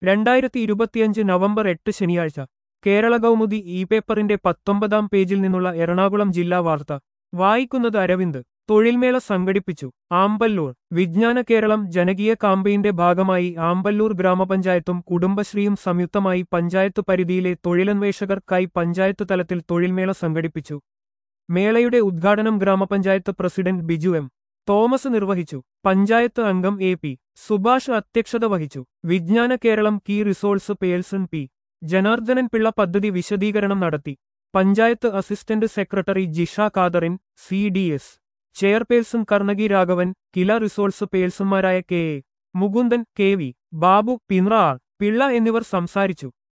രണ്ടായിരത്തി ഇരുപത്തിയഞ്ച് നവംബർ എട്ട് ശനിയാഴ്ച കേരള കൗമുദി ഇ പേപ്പറിന്റെ പത്തൊമ്പതാം പേജിൽ നിന്നുള്ള എറണാകുളം ജില്ലാ വാർത്ത വായിക്കുന്നത് അരവിന്ദ് തൊഴിൽമേള സംഘടിപ്പിച്ചു ആമ്പല്ലൂർ വിജ്ഞാന കേരളം ജനകീയ കാമ്പയിന്റെ ഭാഗമായി ആമ്പല്ലൂർ ഗ്രാമപഞ്ചായത്തും കുടുംബശ്രീയും സംയുക്തമായി പഞ്ചായത്ത് പരിധിയിലെ തൊഴിലന്വേഷകർക്കായി പഞ്ചായത്ത് തലത്തിൽ തൊഴിൽമേള സംഘടിപ്പിച്ചു മേളയുടെ ഉദ്ഘാടനം ഗ്രാമപഞ്ചായത്ത് പ്രസിഡന്റ് ബിജു എം തോമസ് നിർവഹിച്ചു പഞ്ചായത്ത് അംഗം എ പി സുഭാഷ് അധ്യക്ഷത വഹിച്ചു Vijnana Keralam key resource person P Janardhanan Pillai പദ്ധതി വിശദീകരണം നടത്തി പഞ്ചായത്ത് അസിസ്റ്റന്റ് സെക്രട്ടറി ജിഷ കാദറിൻ C D S chairperson Karnaki Raghavan KILA resource പേഴ്സൺമാരായ K A Mukundan K V Babu പിന്ര ആർ പിള്ള എന്നിവർ സംസാരിച്ചു